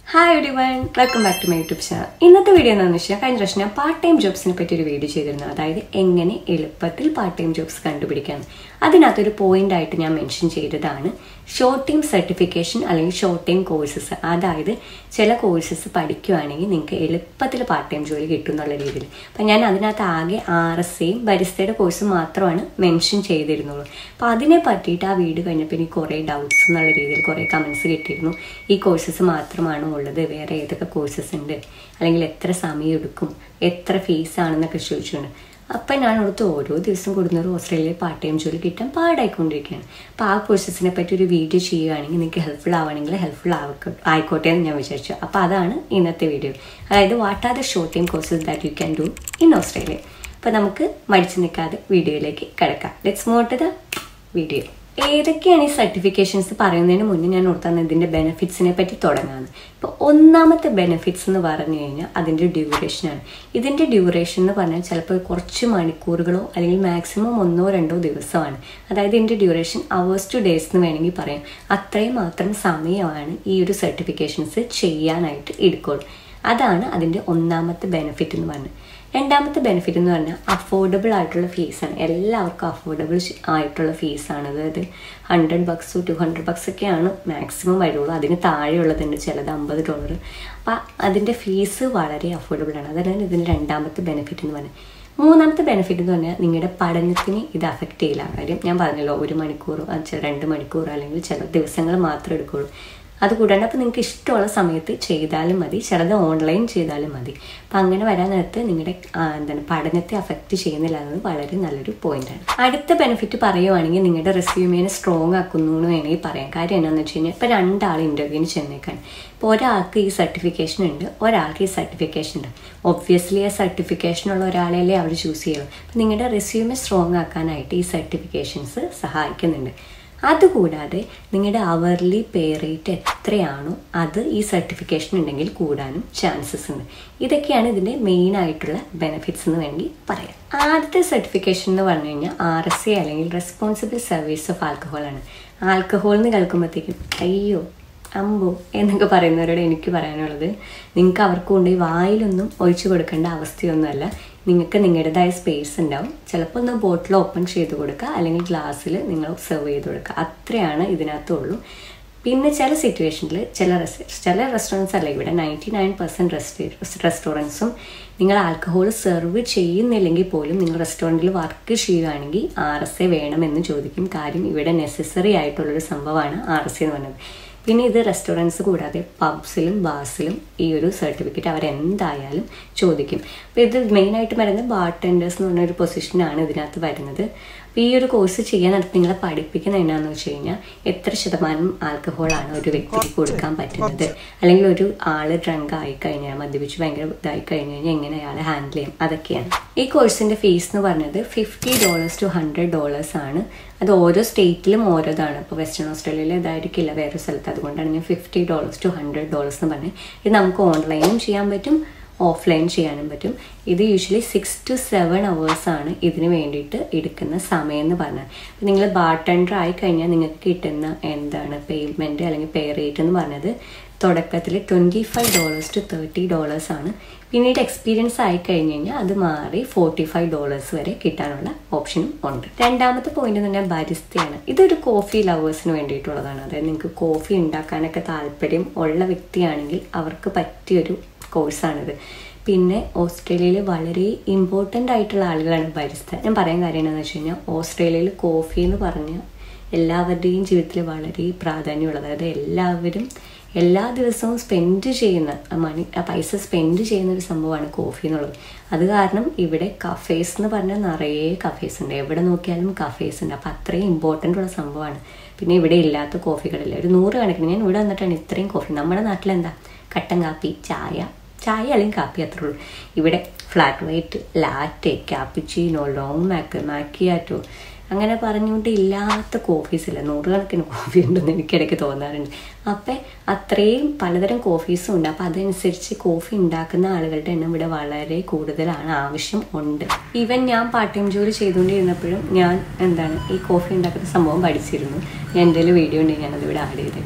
hi everyone welcome back to my YouTube channel ഇന്നത്തെ video എന്താണെന്ന് വെച്ചാൽ കഴിഞ്ഞ പ്രാവശ്യം ഞാൻ പാർട്ട് ടൈം ജോബ്സിനെ പറ്റി ഒരു വീഡിയോ ചെയ്തിരുന്നു അതായത് എങ്ങനെ എളുപ്പത്തിൽ പാർട്ട് ടൈം ജോബ്സ് കണ്ടുപിടിക്കാം അതിനകത്തൊരു പോയിന്റ് ആയിട്ട് ഞാൻ മെൻഷൻ ചെയ്തതാണ് ഷോർട്ട് ടൈം സർട്ടിഫിക്കേഷൻ അല്ലെങ്കിൽ ഷോർട്ട് ടൈം കോഴ്സസ് അതായത് ചില കോഴ്സസ് പഠിക്കുകയാണെങ്കിൽ നിങ്ങൾക്ക് എളുപ്പത്തിൽ പാർട്ട് ടൈം ജോലി കിട്ടും എന്നുള്ള രീതിയിൽ അപ്പം ഞാൻ അതിനകത്ത് ആകെ ആർ എസ് എയും ബരിസ്തയുടെ കോഴ്സും മാത്രമാണ് മെൻഷൻ ചെയ്തിരുന്നുള്ളൂ അപ്പോൾ അതിനെ പറ്റിയിട്ട് ആ വീഡിയോ കഴിഞ്ഞപ്പോൾ എനിക്ക് കുറേ ഡൗട്ട്സ് എന്നുള്ള രീതിയിൽ കുറേ കമൻസ് കിട്ടിയിരുന്നു ഈ കോഴ്സസ് മാത്രമാണോ ഉള്ളത് വേറെ ഏതൊക്കെ കോഴ്സസ് ഉണ്ട് അല്ലെങ്കിൽ എത്ര സമയം എടുക്കും എത്ര ഫീസ് ആണെന്നൊക്കെ ചോദിച്ചുകൊണ്ട് അപ്പം ഞാൻ ഓർത്ത് ഓരോ ദിവസം കൂടുന്നവരും ഓസ്ട്രേലിയയിൽ പാർട്ട് ടൈം ജോലി കിട്ടാൻ പാടായിക്കൊണ്ടിരിക്കുകയാണ് അപ്പോൾ ആ കോഴ്സസിനെ പറ്റി ഒരു വീഡിയോ ചെയ്യുകയാണെങ്കിൽ നിങ്ങൾക്ക് ഹെൽപ്ഫുൾ ആവുകയാണെങ്കിൽ ഹെൽപ്ഫുൾ ആയിക്കോട്ടെ എന്ന് ഞാൻ വിചാരിച്ചു അപ്പോൾ അതാണ് ഇന്നത്തെ വീഡിയോ അതായത് what are the short time courses that you can do in Australia അപ്പോൾ നമുക്ക് മടിച്ചു നിൽക്കാതെ വീഡിയോയിലേക്ക് കിടക്കാം ലെറ്റ്സ് മോട്ട് ദ വീഡിയോ ഏതൊക്കെയാണ് ഈ സർട്ടിഫിക്കേഷൻസ് പറയുന്നതിന് മുന്നേ ഞാൻ ഓർത്താണ് ഇതിൻ്റെ ബെനിഫിറ്റ്സിനെ പറ്റി തുടങ്ങാന്ന് ഇപ്പോൾ ഒന്നാമത്തെ ബെനിഫിറ്റ്സ് എന്ന് പറഞ്ഞു കഴിഞ്ഞാൽ അതിൻ്റെ ഡ്യൂറേഷനാണ് ഇതിൻ്റെ ഡ്യൂറേഷൻ എന്ന് പറഞ്ഞാൽ ചിലപ്പോൾ കുറച്ച് മണിക്കൂറുകളോ അല്ലെങ്കിൽ മാക്സിമം ഒന്നോ രണ്ടോ ദിവസമാണ് അതായത് ഇതിൻ്റെ ഡ്യൂറേഷൻ അവേഴ്സ് ടു ഡേയ്സ് എന്ന് വേണമെങ്കിൽ പറയാം അത്രയും മാത്രം സമയമാണ് ഈ ഒരു സർട്ടിഫിക്കേഷൻസ് ചെയ്യാനായിട്ട് എടുക്കുള്ളൂ അതാണ് അതിൻ്റെ ഒന്നാമത്തെ ബെനിഫിറ്റ് എന്ന് പറഞ്ഞത് രണ്ടാമത്തെ ബെനിഫിറ്റ് എന്ന് പറഞ്ഞാൽ അഫോർഡബിൾ ആയിട്ടുള്ള ഫീസാണ് എല്ലാവർക്കും അഫോർഡബിൾ ആയിട്ടുള്ള ഫീസാണ് അതായത് hundred bucks to hundred bucks ഒക്കെയാണ് മാക്സിമം വരുള്ളൂ അതിന് താഴെയുള്ളതുണ്ട് ചിലത് അമ്പത് ഡോളർ അപ്പം അതിൻ്റെ ഫീസ് വളരെ അഫോർഡബിൾ ആണ് അതാണ് ഇതിൻ്റെ രണ്ടാമത്തെ ബെനിഫിറ്റ് എന്ന് പറഞ്ഞാൽ മൂന്നാമത്തെ ബെനിഫിറ്റ് എന്ന് പറഞ്ഞാൽ നിങ്ങളുടെ പഠനത്തിന് ഇത് അഫക്റ്റ് ചെയ്യില്ല കാര്യം ഞാൻ പറഞ്ഞല്ലോ ഒരു മണിക്കൂറോ രണ്ട് മണിക്കൂറോ അല്ലെങ്കിൽ ചില ദിവസങ്ങൾ മാത്രമേ എടുക്കുള്ളൂ അത് കൂടാണ്ട് അപ്പോൾ നിങ്ങൾക്ക് ഇഷ്ടമുള്ള സമയത്ത് ചെയ്താലും മതി ചിലത് ഓൺലൈൻ ചെയ്താലും മതി അപ്പം അങ്ങനെ വരാൻ നേരത്ത് നിങ്ങളുടെ എന്താണ് പഠനത്തെ അഫക്റ്റ് ചെയ്യുന്നില്ല എന്നത് വളരെ നല്ലൊരു പോയിന്റാണ് അടുത്ത ബെനിഫിറ്റ് പറയുവാണെങ്കിൽ നിങ്ങളുടെ റെസ്യൂമേനെ സ്ട്രോങ് ആക്കുന്നു എന്ന് വേണമെങ്കിൽ പറയാം കാര്യം എന്താണെന്ന് വെച്ച് കഴിഞ്ഞാൽ ഇപ്പോൾ രണ്ടാൾ ഇൻ്റർവ്യൂവിന് ചെന്നേക്കാൻ ഇപ്പോൾ ഒരാൾക്ക് ഈ സർട്ടിഫിക്കേഷൻ ഉണ്ട് ഒരാൾക്ക് ഈ സർട്ടിഫിക്കേഷൻ ഉണ്ട് ഒബ്വിയസ്ലി ആ സർട്ടിഫിക്കേഷൻ ഉള്ള ഒരാളെയല്ലേ അവർ ചൂസ് ചെയ്യുള്ളൂ അപ്പം നിങ്ങളുടെ റെസ്യൂമെ സ്ട്രോങ് ആക്കാനായിട്ട് ഈ സർട്ടിഫിക്കേഷൻസ് സഹായിക്കുന്നുണ്ട് അതുകൂടാതെ നിങ്ങളുടെ അവർലി പേ റേറ്റ് എത്രയാണോ അത് ഈ സർട്ടിഫിക്കേഷൻ ഉണ്ടെങ്കിൽ കൂടാനും ചാൻസസ് ഉണ്ട് ഇതൊക്കെയാണ് ഇതിൻ്റെ മെയിൻ ആയിട്ടുള്ള ബെനിഫിറ്റ്സ് എന്ന് വേണമെങ്കിൽ പറയാം ആദ്യത്തെ സർട്ടിഫിക്കേഷൻ എന്ന് പറഞ്ഞു കഴിഞ്ഞാൽ ആർ എസ് എ അല്ലെങ്കിൽ റെസ്പോൺസിബിൾ സർവീസ് ഓഫ് ആൽക്കഹോൾ ആണ് ആൽക്കഹോൾ എന്ന് കേൾക്കുമ്പോഴത്തേക്കും അയ്യോ അമ്പോ എന്നൊക്കെ പറയുന്നവരോട് എനിക്ക് പറയാനുള്ളത് നിങ്ങൾക്ക് അവർക്ക് കൊണ്ടുപോയി വായിലൊന്നും ഒഴിച്ചു കൊടുക്കേണ്ട അവസ്ഥയൊന്നുമല്ല നിങ്ങൾക്ക് നിങ്ങളുടേതായ സ്പേസ് ഉണ്ടാവും ചിലപ്പോൾ ഒന്ന് ബോട്ടിൽ ഓപ്പൺ ചെയ്ത് കൊടുക്കുക അല്ലെങ്കിൽ ഗ്ലാസ്സിൽ നിങ്ങൾ സെർവ് ചെയ്ത് കൊടുക്കുക അത്രയാണ് ഇതിനകത്തുള്ളൂ പിന്നെ ചില സിറ്റുവേഷനിൽ ചില റെസ് ചില റെസ്റ്റോറൻറ്റ്സ് അല്ല ഇവിടെ നയൻറ്റി നയൻ പെർസെൻറ്റ് റെസ്റ്റോ റെസ്റ്റോറൻറ്റ്സും നിങ്ങൾ ആൽക്കഹോൾ സെർവ് ചെയ്യുന്നില്ലെങ്കിൽ പോലും നിങ്ങൾ റെസ്റ്റോറൻറ്റിൽ വർക്ക് ചെയ്യുകയാണെങ്കിൽ ആർ എസ് എ വേണമെന്ന് ചോദിക്കും കാര്യം ഇവിടെ നെസസറി ആയിട്ടുള്ളൊരു സംഭവമാണ് ആർ എസ് എ എന്ന് പറയുന്നത് പിന്നെ ഇത് റെസ്റ്റോറൻറ്റ്സ് കൂടാതെ പബ്സിലും ബാസിലും ഈ ഒരു സർട്ടിഫിക്കറ്റ് അവരെന്തായാലും ചോദിക്കും അപ്പോൾ ഇത് മെയിനായിട്ട് വരുന്നത് ബാർ ടെൻഡേഴ്സ് എന്ന് പറഞ്ഞ ഒരു പൊസിഷനാണ് ഇതിനകത്ത് വരുന്നത് അപ്പോൾ ഈ ഒരു കോഴ്സ് ചെയ്യാൻ നിങ്ങളെ പഠിപ്പിക്കുന്നത് എന്നാന്ന് വെച്ച് കഴിഞ്ഞാൽ എത്ര ശതമാനം ആൽക്കഹോളാണ് ഒരു വ്യക്തിക്ക് കൊടുക്കാൻ പറ്റുന്നത് അല്ലെങ്കിൽ ഒരു ആൾ ഡ്രങ്ക് ആയി കഴിഞ്ഞാൽ മദ്യപിച്ച് ഭയങ്കര ഇതായി കഴിഞ്ഞ് കഴിഞ്ഞാൽ എങ്ങനെ അയാളെ ഹാൻഡിൽ ചെയ്യും അതൊക്കെയാണ് ഈ കോഴ്സിൻ്റെ ഫീസ് എന്ന് പറഞ്ഞത് fifty dollars to hundred dollars ആണ് അത് ഓരോ സ്റ്റേറ്റിലും ഓരോതാണ് ഇപ്പോൾ വെസ്റ്റേൺ ഓസ്ട്രേലിയയിൽ ഇതായിരിക്കില്ല വേറെ സ്ഥലത്ത് അതുകൊണ്ടാണ് ഞാൻ fifty dollars to hundred dollars എന്ന് പറഞ്ഞത് ഇത് നമുക്ക് ഓൺലൈനും ചെയ്യാൻ പറ്റും ഓഫ്ലൈൻ ചെയ്യാനും പറ്റും ഇത് യൂഷ്വലി സിക്സ് ടു സെവൻ ആണ് ഇതിന് വേണ്ടിയിട്ട് എടുക്കുന്ന സമയം എന്ന് പറഞ്ഞാൽ അപ്പോൾ നിങ്ങൾ ബാർ ടെൻഡർ ആയി കഴിഞ്ഞാൽ നിങ്ങൾക്ക് കിട്ടുന്ന എന്താണ് പേയ്മെൻറ്റ് അല്ലെങ്കിൽ പേ റേറ്റ് എന്ന് പറഞ്ഞത് തുടക്കത്തിൽ twenty five dollars to thirty dollars ആണ് പിന്നീട് എക്സ്പീരിയൻസ് ആയി കഴിഞ്ഞ് കഴിഞ്ഞാൽ അത് മാറി ഫോർട്ടി ഫൈവ് ഡോളേഴ്സ് വരെ കിട്ടാനുള്ള ഓപ്ഷനും ഉണ്ട് രണ്ടാമത്തെ പോയിന്റ് എന്ന് പറഞ്ഞാൽ ബരിസ്തയാണ് ഇതൊരു കോഫി ലവേഴ്സിന് വേണ്ടിയിട്ടുള്ളതാണ് അതായത് നിങ്ങൾക്ക് കോഫി ഉണ്ടാക്കാനൊക്കെ താല്പര്യം ഉള്ള വ്യക്തിയാണെങ്കിൽ അവർക്ക് പറ്റിയൊരു കോഴ്സാണിത് പിന്നെ ഓസ്ട്രേലിയയിൽ വളരെ ഇമ്പോർട്ടൻ്റ് ആയിട്ടുള്ള ആളുകളാണ് ബരിസ്ത ഞാൻ പറയാൻ കാര്യം എന്താണെന്ന് വെച്ച് കഴിഞ്ഞാൽ ഓസ്ട്രേലിയയിൽ കോഫി എന്ന് പറഞ്ഞാൽ എല്ലാവരുടെയും ജീവിതത്തിൽ വളരെ പ്രാധാന്യമുള്ളത് അതായത് എല്ലാവരും എല്ലാ ദിവസവും സ്പെൻഡ് ചെയ്യുന്ന മണി പൈസ സ്പെൻഡ് ചെയ്യുന്ന ഒരു സംഭവമാണ് കോഫി എന്നുള്ളത് അത് കാരണം ഇവിടെ കഫേസ് എന്ന് പറഞ്ഞാൽ നിറയെ കഫേസ് ഉണ്ട് എവിടെ നോക്കിയാലും കഫേസ് ഉണ്ട് അപ്പോൾ അത്രയും ഇമ്പോർട്ടൻ്റ് ഉള്ള സംഭവമാണ് പിന്നെ ഇവിടെ ഇല്ലാത്ത കോഫികളില്ല ഒരു നൂറ് കണക്കിന് ഞാൻ ഇവിടെ വന്നിട്ടാണ് ഇത്രയും കോഫി നമ്മുടെ നാട്ടിലെന്താ കട്ടൻ കാപ്പി ചായ ചായ അല്ലെങ്കിൽ കാപ്പി അത്രേ ഉള്ളൂ ഇവിടെ flat white latte cappuccino long mac macchiato അങ്ങനെ പറഞ്ഞുകൊണ്ട് ഇല്ലാത്ത കോഫീസ് ഇല്ല നൂറുകണക്കിന് കോഫി ഉണ്ടെന്ന് എനിക്കിടയ്ക്ക് തോന്നാറുണ്ട് അപ്പം അത്രയും പലതരം കോഫീസും ഉണ്ട് അപ്പം അതനുസരിച്ച് കോഫി ഉണ്ടാക്കുന്ന ആളുകളുടെ എണ്ണം ഇവിടെ വളരെ കൂടുതലാണ് ആവശ്യം ഉണ്ട് ഈവൻ ഞാൻ പാർട്ട് ടൈം ജോലി ചെയ്തുകൊണ്ടിരുന്നപ്പോഴും ഞാൻ എന്താണ് ഈ കോഫി ഉണ്ടാക്കുന്ന സംഭവം പഠിച്ചിരുന്നു ഞാൻ എൻ്റെ വീഡിയോ ഉണ്ടെങ്കിൽ ഞാനത് ഇവിടെ ആഡ് ചെയ്തേക്കാം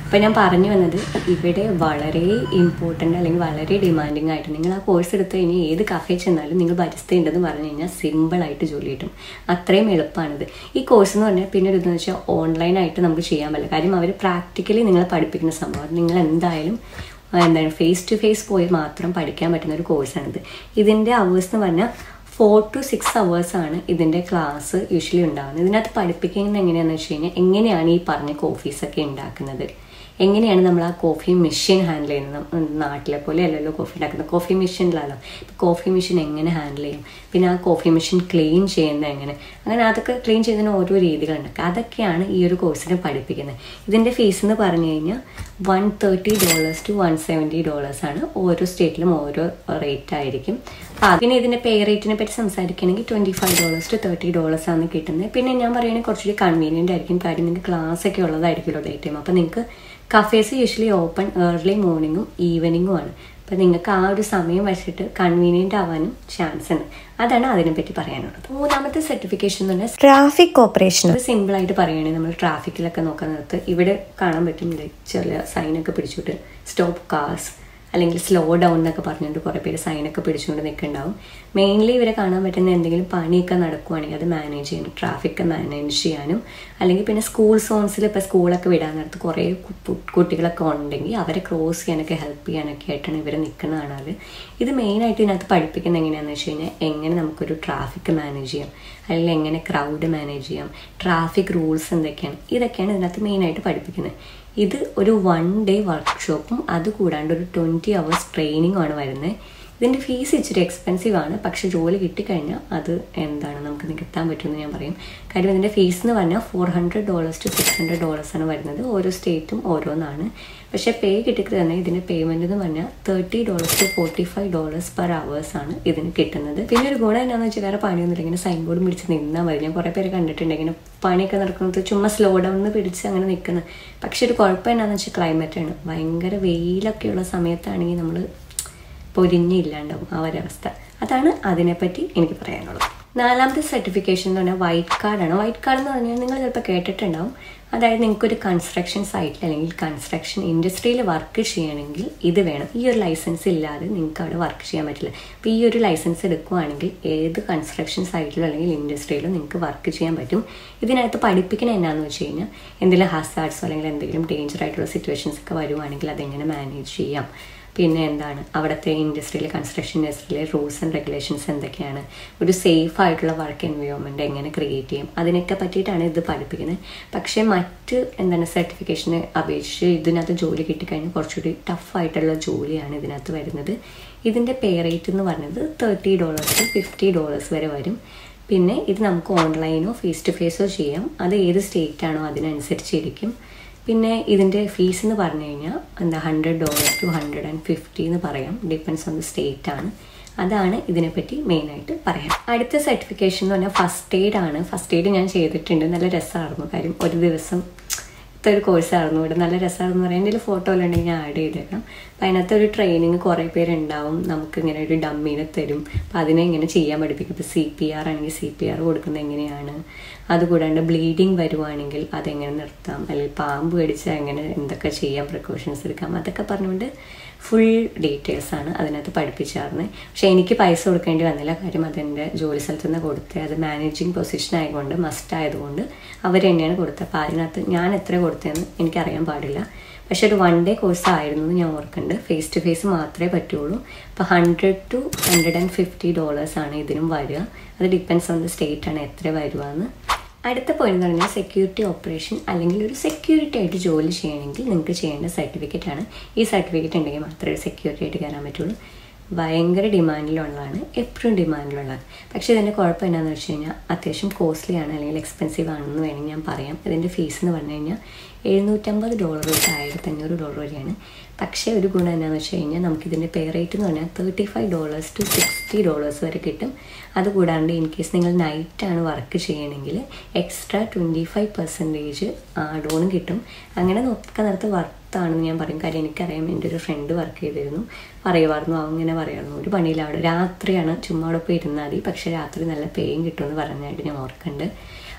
അപ്പോൾ ഞാൻ പറഞ്ഞു വന്നത് ഇവിടെ വളരെ ഇമ്പോർട്ടൻ്റ് അല്ലെങ്കിൽ വളരെ ഡിമാൻഡിങ് ആയിട്ട് നിങ്ങൾ ആ കോഴ്സ് എടുത്ത് കഴിഞ്ഞാൽ ഏത് കഫേ ചെന്നാലും നിങ്ങൾ ബരിസ്തയുണ്ടെന്ന് പറഞ്ഞു കഴിഞ്ഞാൽ സിമ്പിളായിട്ട് ജോലി കിട്ടും അത്രയും എളുപ്പമാണിത് ഈ കോഴ്സ് എന്ന് പറഞ്ഞാൽ പിന്നെ ഒരു ഇതെന്ന് വെച്ചാൽ ഓൺലൈനായിട്ട് നമുക്ക് ചെയ്യാൻ പറ്റില്ല കാര്യം അവർ പ്രാക്ടിക്കലി നിങ്ങളെ പഠിപ്പിക്കുന്ന സംഭവം നിങ്ങൾ എന്തായാലും എന്താണ് ഫേസ് ടു ഫേസ് പോയി മാത്രം പഠിക്കാൻ പറ്റുന്ന ഒരു കോഴ്സാണിത് ഇതിൻ്റെ അവേഴ്സ് എന്ന് പറഞ്ഞാൽ ഫോർ ടു സിക്സ് അവേഴ്സാണ് ഇതിൻ്റെ ക്ലാസ് യൂഷ്വലി ഉണ്ടാകുന്നത് ഇതിനകത്ത് പഠിപ്പിക്കുന്നത് എങ്ങനെയാണെന്ന് വെച്ച് കഴിഞ്ഞാൽ എങ്ങനെയാണ് ഈ പറഞ്ഞ കോഫീസൊക്കെ ഉണ്ടാക്കുന്നത് എങ്ങനെയാണ് നമ്മൾ ആ കോഫി മെഷീൻ ഹാൻഡിൽ ചെയ്യുന്നത് നാട്ടിലെ പോലെ അല്ലല്ലോ കോഫി ഉണ്ടാക്കുന്നത് കോഫി മെഷീനിലല്ലോ കോഫി മെഷീൻ എങ്ങനെ ഹാൻഡിൽ ചെയ്യും പിന്നെ ആ കോഫി മെഷീൻ ക്ലീൻ ചെയ്യുന്നത് എങ്ങനെ അങ്ങനെ അതൊക്കെ ക്ലീൻ ചെയ്യുന്നതിന് ഓരോ രീതികളുണ്ട് അതൊക്കെയാണ് ഈ ഒരു കോഴ്സിന് പഠിപ്പിക്കുന്നത് ഇതിൻ്റെ ഫീസ് എന്ന് പറഞ്ഞു കഴിഞ്ഞാൽ one thirty dollars to one seventy dollars ആണ് ഓരോ സ്റ്റേറ്റിലും ഓരോ റേറ്റ് ആയിരിക്കും അപ്പം അതിന് ഇതിൻ്റെ പേ റേറ്റിനെ പറ്റി സംസാരിക്കുകയാണെങ്കിൽ twenty five dollars to thirty dollars ആണ് കിട്ടുന്നത് പിന്നെ ഞാൻ പറയുകയാണെങ്കിൽ കുറച്ചുകൂടി കൺവീനിയൻ്റ് ആയിരിക്കും കാര്യം നിങ്ങൾക്ക് ക്ലാസ് ഒക്കെ ഉള്ളതായിരിക്കുമല്ലോ ഡേ ടൈം അപ്പം നിങ്ങൾക്ക് കഫേസ് യൂഷ്വലി ഓപ്പൺ ഏർലി മോർണിംഗും ഈവനിങ്ങും ആണ് അപ്പം നിങ്ങൾക്ക് ആ ഒരു സമയം വെച്ചിട്ട് കൺവീനിയൻ്റ് ആവാനും ചാൻസ് ഉണ്ട് അതാണ് അതിനെപ്പറ്റി പറയാനുള്ളത് മൂന്നാമത്തെ സർട്ടിഫിക്കേഷൻ എന്ന് പറഞ്ഞാൽ ട്രാഫിക് കോപ്പറേഷൻ അത് സിമ്പിളായിട്ട് പറയുകയാണെങ്കിൽ നമ്മൾ ട്രാഫിക്കിലൊക്കെ നോക്കാൻ നേരത്ത് ഇവിടെ കാണാൻ പറ്റും ചെറിയ സൈനൊക്കെ പിടിച്ചിട്ട് സ്റ്റോപ്പ് കാർസ് അല്ലെങ്കിൽ സ്ലോ ഡൗൺ എന്നൊക്കെ പറഞ്ഞുകൊണ്ട് കുറേ പേര് സൈനൊക്കെ പിടിച്ചുകൊണ്ട് നിൽക്കുന്നുണ്ടാവും മെയിൻലി ഇവരെ കാണാൻ പറ്റുന്ന എന്തെങ്കിലും പണിയൊക്കെ നടക്കുവാണെങ്കിൽ അത് മാനേജ് ചെയ്യാനും ട്രാഫിക് മാനേജ് ചെയ്യാനും അല്ലെങ്കിൽ പിന്നെ സ്കൂൾ സോൺസിൽ ഇപ്പോൾ സ്കൂളൊക്കെ വിടാൻ നേരത്ത് കുറേ കുട്ടികളൊക്കെ ഉണ്ടെങ്കിൽ അവരെ ക്രോസ് ചെയ്യാനൊക്കെ ഹെൽപ്പ് ചെയ്യാനൊക്കെ ആയിട്ടാണ് ഇവർ നിൽക്കുന്ന കാണാറ് ഇത് മെയിനായിട്ട് ഇതിനകത്ത് പഠിപ്പിക്കുന്നത് എങ്ങനെയാണെന്ന് വെച്ച് കഴിഞ്ഞാൽ എങ്ങനെ നമുക്കൊരു ട്രാഫിക് മാനേജ് ചെയ്യാം അല്ലെങ്കിൽ എങ്ങനെ ക്രൗഡ് മാനേജ് ചെയ്യാം ട്രാഫിക് റൂൾസ് എന്തൊക്കെയാണ് ഇതൊക്കെയാണ് ഇതിനകത്ത് മെയിനായിട്ട് പഠിപ്പിക്കുന്നത് ഇത് ഒരു വൺ ഡേ വർക്ക്ഷോപ്പും അതുകൂടാണ്ട് ഒരു ട്വൻറ്റി അവേഴ്സ് ട്രെയിനിങ്ങുമാണ് വരുന്നത് ഇതിൻ്റെ ഫീസ് ഇച്ചിരി എക്സ്പെൻസീവ് ആണ് പക്ഷെ ജോലി കിട്ടിക്കഴിഞ്ഞാൽ അത് എന്താണ് നമുക്ക് നികത്താൻ പറ്റുമെന്ന് ഞാൻ പറയും കാര്യം ഇതിൻ്റെ ഫീസ് എന്ന് പറഞ്ഞാൽ four hundred dollars to six hundred ഡോളേഴ്സാണ് വരുന്നത് ഓരോ സ്റ്റേറ്റും ഓരോന്നാണ് പക്ഷേ പേ കിട്ടിയത് തന്നെ ഇതിൻ്റെ പേയ്മെൻറ്റ് എന്ന് പറഞ്ഞാൽ thirty dollars to forty five dollars per hours ആണ് ഇതിന് കിട്ടുന്നത് പിന്നെ ഒരു ഗുണം എന്നാന്ന് വെച്ചാൽ വേറെ പണിയൊന്നുമില്ല ഇങ്ങനെ സൈൻ ബോർഡ് പിടിച്ച് നിന്നാൽ മതി ഞാൻ കുറേ പേര് കണ്ടിട്ടുണ്ട് ഇങ്ങനെ പണിയൊക്കെ നടക്കുന്നത് ചുമ്മാ സ്ലോ ഡൗൺ പിടിച്ച് അങ്ങനെ നിൽക്കുന്നത് പക്ഷെ ഒരു കുഴപ്പം എന്നാന്ന് വെച്ചാൽ ക്ലൈമറ്റാണ് ഭയങ്കര വെയിലൊക്കെയുള്ള സമയത്താണെങ്കിൽ നമ്മൾ പൊരിഞ്ഞില്ലാണ്ടാവും ആ ഒരവസ്ഥ അതാണ് അതിനെപ്പറ്റി എനിക്ക് പറയാനുള്ളത് നാലാമത്തെ സർട്ടിഫിക്കേഷൻ എന്ന് പറഞ്ഞാൽ വൈറ്റ് കാർഡാണ് വൈറ്റ് കാർഡ് എന്ന് പറഞ്ഞാൽ നിങ്ങൾ ചിലപ്പോൾ കേട്ടിട്ടുണ്ടാവും അതായത് നിങ്ങൾക്കൊരു കൺസ്ട്രക്ഷൻ സൈറ്റിൽ അല്ലെങ്കിൽ കൺസ്ട്രക്ഷൻ ഇൻഡസ്ട്രിയിൽ വർക്ക് ചെയ്യണമെങ്കിൽ ഇത് വേണം ഈ ഒരു ലൈസൻസ് ഇല്ലാതെ നിങ്ങൾക്ക് അവിടെ വർക്ക് ചെയ്യാൻ പറ്റില്ല അപ്പോൾ ഈ ഒരു ലൈസൻസ് എടുക്കുകയാണെങ്കിൽ ഏത് കൺസ്ട്രക്ഷൻ സൈറ്റിലോ അല്ലെങ്കിൽ ഇൻഡസ്ട്രിയിലോ നിങ്ങൾക്ക് വർക്ക് ചെയ്യാൻ പറ്റും ഇതിനകത്ത് പഠിപ്പിക്കണത് എന്നാന്ന് വെച്ച് കഴിഞ്ഞാൽ എന്തെങ്കിലും ഹസാർഡ്സോ അല്ലെങ്കിൽ എന്തെങ്കിലും ഡേഞ്ചർ ആയിട്ടുള്ള സിറ്റുവേഷൻസ് ഒക്കെ വരുവാണെങ്കിൽ അതെങ്ങനെ മാനേജ് ചെയ്യാം പിന്നെ എന്താണ് അവിടുത്തെ ഇൻഡസ്ട്രിയിൽ കൺസ്ട്രക്ഷൻ ഇൻഡസ്ട്രിയിലെ റൂൾസ് ആൻഡ് റെഗുലേഷൻസ് എന്തൊക്കെയാണ് ഒരു സേഫ് ആയിട്ടുള്ള വർക്ക് എൻവയോൺമെൻറ്റ് എങ്ങനെ ക്രിയേറ്റ് ചെയ്യും അതിനൊക്കെ പറ്റിയിട്ടാണ് ഇത് പഠിപ്പിക്കുന്നത് പക്ഷേ മറ്റ് എന്താണ് സർട്ടിഫിക്കേഷന് അപേക്ഷിച്ച് ഇതിനകത്ത് ജോലി കിട്ടിക്കഴിഞ്ഞാൽ കുറച്ചുകൂടി ടഫ് ആയിട്ടുള്ള ജോലിയാണ് ഇതിനകത്ത് വരുന്നത് ഇതിൻ്റെ പേ റേറ്റ് എന്ന് പറഞ്ഞത് തേർട്ടി ഡോളേഴ്സ് ഫിഫ്റ്റി ഡോളേഴ്സ് വരെ വരും പിന്നെ ഇത് നമുക്ക് ഓൺലൈനോ ഫേസ് ടു ഫേസോ ചെയ്യാം അത് ഏത് സ്റ്റേറ്റ് ആണോ അതിനനുസരിച്ചിരിക്കും പിന്നെ ഇതിൻ്റെ ഫീസ് എന്ന് പറഞ്ഞു കഴിഞ്ഞാൽ എന്താ hundred dollar to hundred and fifty എന്ന് പറയാം ഡിപ്പെൻസ് ഓൺ ദ സ്റ്റേറ്റ് ആണ് അതാണ് ഇതിനെപ്പറ്റി മെയിനായിട്ട് പറയാം അടുത്ത സർട്ടിഫിക്കേഷൻ എന്ന് പറഞ്ഞാൽ ഫസ്റ്റ് എയ്ഡ് ആണ് ഫസ്റ്റ് എയ്ഡ് ഞാൻ ചെയ്തിട്ടുണ്ട് നല്ല രസമായിരുന്നു കാര്യം ഒരു ദിവസം ഒരു കോഴ്സായിരുന്നു ഇവിടെ നല്ല രസമാണെന്ന് പറയാൻ എൻ്റെ ഫോട്ടോ എല്ലാം ഉണ്ടെങ്കിൽ ഞാൻ ആഡ് ചെയ്തേക്കാം അപ്പം അതിനകത്ത് ഒരു ട്രെയിനിങ് കുറേ പേരുണ്ടാവും നമുക്ക് ഇങ്ങനെ ഒരു ഡമ്മീനെ തരും അപ്പം അതിനെ ഇങ്ങനെ ചെയ്യാൻ പഠിപ്പിക്കും ഇപ്പോൾ സി പി ആർ ആണെങ്കിൽ സി പി ആർ കൊടുക്കുന്നത് എങ്ങനെയാണ് അതുകൂടാണ്ട് ബ്ലീഡിങ് വരുവാണെങ്കിൽ അതെങ്ങനെ നിർത്താം അല്ലെങ്കിൽ പാമ്പ് കടിച്ചാൽ എങ്ങനെ എന്തൊക്കെ ചെയ്യാം പ്രിക്കോഷൻസ് എടുക്കാം അതൊക്കെ പറഞ്ഞുകൊണ്ട് ഫുൾ ഡീറ്റെയിൽസ് ആണ് അതിനകത്ത് പഠിപ്പിച്ചായിരുന്നത് പക്ഷെ എനിക്ക് പൈസ കൊടുക്കേണ്ടി വന്നില്ല കാര്യം അതെൻ്റെ ജോലി സ്ഥലത്ത് നിന്ന് കൊടുത്ത് അത് മാനേജിങ് പൊസിഷൻ ആയതുകൊണ്ട് മസ്റ്റ് ആയതുകൊണ്ട് അവർ തന്നെയാണ് കൊടുത്തത് അപ്പോൾ അതിനകത്ത് ഞാൻ എത്ര കൊടുത്തതെന്ന് എനിക്കറിയാൻ പാടില്ല പക്ഷെ ഒരു വൺ ഡേ കോഴ്സ് ആയിരുന്നു എന്ന് ഞാൻ ഓർക്കുന്നുണ്ട് ഫേസ് ടു ഫേസ് മാത്രമേ പറ്റുള്ളൂ അപ്പോൾ hundred to hundred and fifty dollars ആണ് ഇതിനും വരിക അത് ഡിപ്പെൻസ് ഓൺ ദ സ്റ്റേറ്റ് ആണ് എത്ര വരുവാന്ന് അടുത്ത പോയിന്റ് എന്ന് പറഞ്ഞാൽ സെക്യൂരിറ്റി ഓപ്പറേഷൻ അല്ലെങ്കിൽ ഒരു സെക്യൂരിറ്റി ആയിട്ട് ജോലി ചെയ്യണമെങ്കിൽ നിങ്ങൾക്ക് ചെയ്യേണ്ട സർട്ടിഫിക്കറ്റ് ആണ് ഈ സർട്ടിഫിക്കറ്റ് ഉണ്ടെങ്കിൽ മാത്രമേ സെക്യൂരിറ്റി ആയിട്ട് കയറാൻ പറ്റുള്ളൂ ഭയങ്കര ഡിമാൻഡിലുള്ളതാണ് എപ്പോഴും ഡിമാൻഡിലുള്ളതാണ് പക്ഷേ ഇതിൻ്റെ കുഴപ്പം എന്താണെന്ന് വെച്ച് കഴിഞ്ഞാൽ അത്യാവശ്യം കോസ്റ്റ്ലി ആണ് അല്ലെങ്കിൽ എക്സ്പെൻസീവ് ആണെന്ന് വേണമെങ്കിൽ ഞാൻ പറയാം ഇതിൻ്റെ ഫീസ് എന്ന് പറഞ്ഞു കഴിഞ്ഞാൽ എഴുന്നൂറ്റമ്പത് ഡോളർ തൊട്ട് ആയിരത്തി അഞ്ഞൂറ് ഡോളർ വരെയാണ് പക്ഷേ ഒരു ഗുണം എന്താണെന്ന് വെച്ച് കഴിഞ്ഞാൽ നമുക്കിതിൻ്റെ പേ റേറ്റ് എന്ന് പറഞ്ഞാൽ thirty five dollars to sixty dollars വരെ കിട്ടും അതുകൂടാണ്ട് ഇൻ കേസ് നിങ്ങൾ നൈറ്റാണ് വർക്ക് ചെയ്യണമെങ്കിൽ എക്സ്ട്രാ ട്വൻറ്റി ഫൈവ് പെർസെൻറ്റേജ് ആഡോണും കിട്ടും അങ്ങനെ നോക്കാൻ നേരത്ത് വർത്താണെന്ന് ഞാൻ പറയും കാര്യം എനിക്കറിയാം എൻ്റെ ഒരു ഫ്രണ്ട് വർക്ക് ചെയ്തിരുന്നു പറയുമായിരുന്നു അങ്ങനെ പറയായിരുന്നു ഒരു പണിയില്ല അവിടെ രാത്രിയാണ് ചുമ്മാ അവിടെ പോയി ഇരുന്നാൽ മതി പക്ഷേ രാത്രി നല്ല പേയും കിട്ടുമെന്ന് പറഞ്ഞായിട്ട് ഞാൻ ഓർക്കുന്നുണ്ട്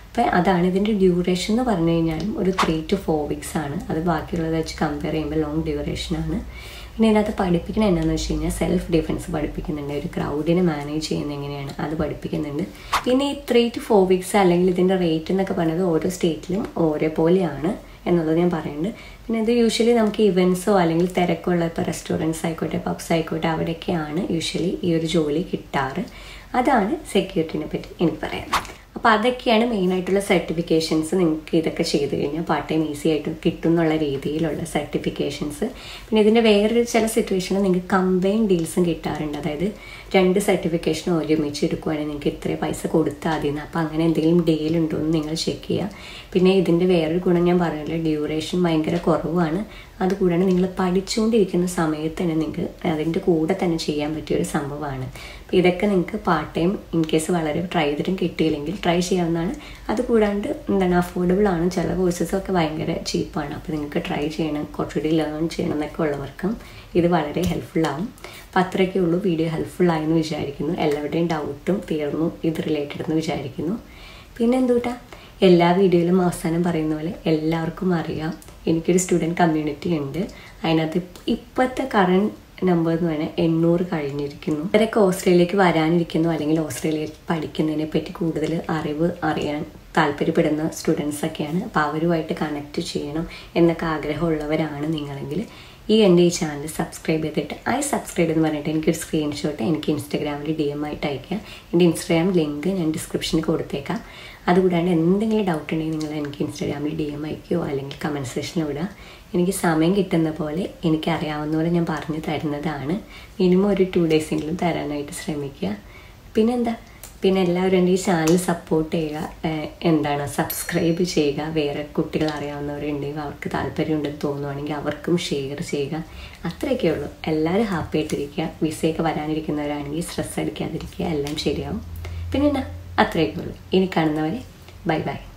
അപ്പം അതാണ് ഇതിൻ്റെ ഡ്യൂറേഷൻ എന്ന് പറഞ്ഞു കഴിഞ്ഞാലും ഒരു ത്രീ ടു ഫോർ വീക്സ് ആണ് അത് ബാക്കിയുള്ളത് വെച്ച് കമ്പയർ ചെയ്യുമ്പോൾ ലോങ് ഡ്യൂറേഷനാണ് പിന്നെ ഇതിനകത്ത് പഠിപ്പിക്കുന്നത് എന്താണെന്ന് വെച്ച് കഴിഞ്ഞാൽ സെൽഫ് ഡിഫെൻസ് പഠിപ്പിക്കുന്നുണ്ട് ഒരു ക്രൗഡിനെ മാനേജ് ചെയ്യുന്നത് എങ്ങനെയാണ് അത് പഠിപ്പിക്കുന്നുണ്ട് പിന്നെ ഈ ത്രീ ടു ഫോർ വീക്സ് അല്ലെങ്കിൽ ഇതിൻ്റെ റേറ്റ് എന്നൊക്കെ പറയുന്നത് ഓരോ സ്റ്റേറ്റിലും ഓരോ പോലെയാണ് എന്നുള്ളത് ഞാൻ പറയുന്നുണ്ട് പിന്നെ ഇത് യൂഷ്വലി നമുക്ക് ഇവൻറ്റ്സോ അല്ലെങ്കിൽ തിരക്കുള്ള ഇപ്പോൾ റെസ്റ്റോറൻറ്റ്സ് ആയിക്കോട്ടെ പബ്സ് ആയിക്കോട്ടെ അവിടെയൊക്കെയാണ് യൂഷ്വലി ഈ ഒരു ജോലി കിട്ടാറ് അതാണ് സെക്യൂരിറ്റിനെ പറ്റി എനിക്ക് പറയാനുള്ളത് അപ്പോൾ അതൊക്കെയാണ് മെയിനായിട്ടുള്ള സർട്ടിഫിക്കേഷൻസ് നിങ്ങൾക്ക് ഇതൊക്കെ ചെയ്ത് കഴിഞ്ഞാൽ പാർട്ട് ടൈം ഈസി ആയിട്ട് കിട്ടും എന്നുള്ള രീതിയിലുള്ള സർട്ടിഫിക്കേഷൻസ് പിന്നെ ഇതിൻ്റെ വേറൊരു ചില സിറ്റുവേഷനിൽ നിങ്ങൾക്ക് കമ്പൈൻ ഡീൽസും കിട്ടാറുണ്ട് അതായത് രണ്ട് സർട്ടിഫിക്കേഷനും ഒരുമിച്ച് എടുക്കുവാണെങ്കിൽ നിങ്ങൾക്ക് ഇത്ര പൈസ കൊടുത്താൽ മതി അപ്പോൾ അങ്ങനെ എന്തെങ്കിലും ഡീൽ ഉണ്ടോ എന്ന് നിങ്ങൾ ചെക്ക് ചെയ്യുക പിന്നെ ഇതിൻ്റെ വേറൊരു ഗുണം ഞാൻ പറഞ്ഞില്ല ഡ്യൂറേഷൻ ഭയങ്കര കുറവാണ് അതുകൂടാതെ നിങ്ങൾ പഠിച്ചുകൊണ്ടിരിക്കുന്ന സമയത്ത് തന്നെ നിങ്ങൾക്ക് അതിൻ്റെ കൂടെ തന്നെ ചെയ്യാൻ പറ്റിയ ഒരു സംഭവമാണ് അപ്പോൾ ഇതൊക്കെ നിങ്ങൾക്ക് പാർട്ട് ടൈം ഇൻ കേസ് വളരെ ട്രൈ ചെയ്തിട്ടും കിട്ടിയില്ലെങ്കിൽ ട്രൈ ചെയ്യാവുന്നതാണ് അതുകൂടാണ്ട് എന്താണ് അഫോർഡബിൾ ആണ് ചില കോഴ്സസൊക്കെ ഭയങ്കര ചീപ്പാണ് അപ്പോൾ നിങ്ങൾക്ക് ട്രൈ ചെയ്യണം കുറച്ചുകൂടി ലേൺ ചെയ്യണം എന്നൊക്കെ ഉള്ളവർക്കും ഇത് വളരെ ഹെൽപ്ഫുൾ ആവും അപ്പോൾ അത്രയൊക്കെ ഉള്ളൂ വീഡിയോ ഹെൽപ്ഫുൾ ആയെന്ന് വിചാരിക്കുന്നു എല്ലാവരുടെയും ഡൗട്ടും തീർന്നു ഇത് റിലേറ്റഡ് എന്ന് വിചാരിക്കുന്നു പിന്നെ എന്തുകൂട്ടാ എല്ലാ വീഡിയോയിലും അവസാനം പറയുന്ന പോലെ എല്ലാവർക്കും അറിയാം എനിക്കൊരു സ്റ്റുഡൻറ്റ് കമ്മ്യൂണിറ്റി ഉണ്ട് അതിനകത്ത് ഇപ്പോഴത്തെ കറണ്ട് നമ്പർ എന്ന് പറഞ്ഞാൽ എണ്ണൂറ് കഴിഞ്ഞിരിക്കുന്നു ഇവരൊക്കെ ഓസ്ട്രേലിയക്ക് വരാനിരിക്കുന്നു അല്ലെങ്കിൽ ഓസ്ട്രേലിയയിൽ പഠിക്കുന്നതിനെ പറ്റി കൂടുതൽ അറിവ് അറിയാൻ താല്പര്യപ്പെടുന്ന സ്റ്റുഡൻസ് ഒക്കെയാണ് അപ്പോൾ അവരുമായിട്ട് കണക്ട് ചെയ്യണം എന്നൊക്കെ ആഗ്രഹമുള്ളവരാണ് നിങ്ങളെങ്കിൽ ഈ എൻ്റെ ഈ ചാനൽ സബ്സ്ക്രൈബ് ചെയ്തിട്ട് ഐ സബ്സ്ക്രൈബ് എന്ന് പറഞ്ഞിട്ട് എനിക്കൊരു സ്ക്രീൻഷോട്ട് എനിക്ക് ഇൻസ്റ്റാഗ്രാമിൽ ഡി എം ആയിട്ട് അയക്കുക എൻ്റെ ഇൻസ്റ്റാഗ്രാം ലിങ്ക് ഞാൻ ഡിസ്ക്രിപ്ഷനിൽ കൊടുത്തേക്കാം അതുകൂടാണ്ട് എന്തെങ്കിലും ഡൗട്ട് ഉണ്ടെങ്കിൽ നിങ്ങൾ എനിക്ക് ഇൻസ്റ്റാഗ്രാമിൽ ഡി എം അയക്കുകയോ അല്ലെങ്കിൽ കമൻറ്റ് സെക്ഷനിൽ വിടുക എനിക്ക് സമയം കിട്ടുന്ന പോലെ എനിക്കറിയാവുന്ന പോലെ ഞാൻ പറഞ്ഞു തരുന്നതാണ് മിനിമം ഒരു ടു ഡേയ്സെങ്കിലും തരാനായിട്ട് ശ്രമിക്കുക പിന്നെന്താ പിന്നെ എല്ലാവരും എൻ്റെ ഈ ചാനൽ സപ്പോർട്ട് ചെയ്യുക എന്താണ് സബ്സ്ക്രൈബ് ചെയ്യുക വേറെ കുട്ടികൾ അറിയാവുന്നവരുണ്ടെങ്കിൽ അവർക്ക് താല്പര്യമുണ്ടെന്ന് തോന്നുവാണെങ്കിൽ അവർക്കും ഷെയർ ചെയ്യുക അത്രയൊക്കെ ഉള്ളൂ എല്ലാവരും ഹാപ്പി ആയിട്ടിരിക്കുക വിസയൊക്കെ വരാനിരിക്കുന്നവരാണെങ്കിൽ സ്ട്രെസ് അടിക്കാതിരിക്കുക എല്ലാം ശരിയാവും പിന്നെ എന്നാ അത്രയൊക്കെ ഉള്ളൂ ഇനി കാണുന്നവരെ ബൈ ബൈ